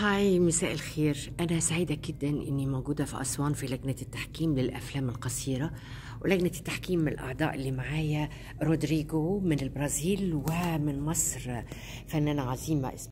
هاي مساء الخير أنا سعيدة جدا أني موجودة في أسوان في لجنة التحكيم للأفلام القصيرة ولجنة التحكيم من الأعضاء اللي معايا رودريجو من البرازيل ومن مصر فنانة عظيمة اسمها